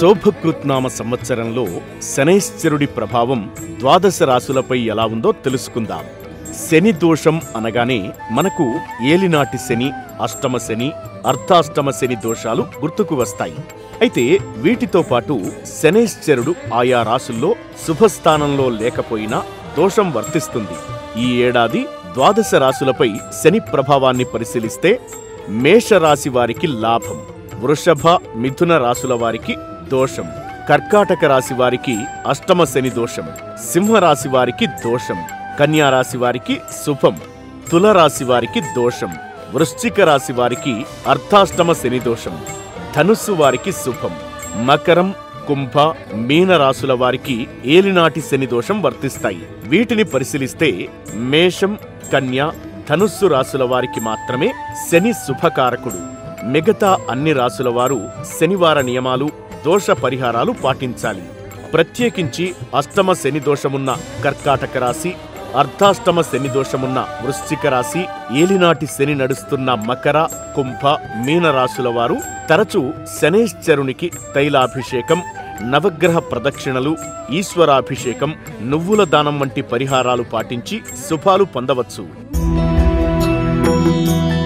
శోభకృత్నామ సంవత్సరంలో శనైశ్చరుడి ప్రభావం ద్వాదశ రాశులపై ఎలా ఉందో తెలుసుకుందాం శని దోషం అనగానే మనకు ఏలినాటి శని అష్టమ శని అర్ధాష్టమ శని దోషాలు గుర్తుకు వస్తాయి అయితే వీటితో పాటు శనైశ్చరుడు ఆయా రాశుల్లో శుభస్థానంలో లేకపోయినా దోషం వర్తిస్తుంది ఈ ఏడాది ద్వాదశ రాశులపై శని ప్రభావాన్ని పరిశీలిస్తే మేషరాశి వారికి లాభం వృషభ మిథున రాశుల వారికి దోషం కర్కాటక రాశి వారికి అష్టమ శని దోషం సింహరాశి వారికి దోషం కన్యా రాశి వారికి శుభం తులరాశి వారికి దోషం వృశ్చిక రాశి వారికి అర్ధాష్టమ శని దోషం ధనుస్సు వారికి శుభం మకరం కుంభ మీన రాశుల వారికి ఏలినాటి శని దోషం వర్తిస్తాయి వీటిని పరిశీలిస్తే మేషం కన్య ధనుస్సు రాశుల వారికి మాత్రమే శని శుభకారకుడు మిగతా అన్ని రాశుల వారు శనివార నియమాలు దోష పరిహారాలు పాటించాలి ప్రత్యేకించి అష్టమ శని దోషమున్న కర్కాటక రాశి అర్ధాష్టమ శని దోషమున్న వృశ్చిక రాశి ఏలినాటి శని నడుస్తున్న మకర కుంభ మీన రాశుల వారు తరచూ శనేశ్చరునికి తైలాభిషేకం నవగ్రహ ప్రదక్షిణలు ఈశ్వరాభిషేకం నువ్వుల దానం వంటి పరిహారాలు పాటించి శుభాలు పొందవచ్చు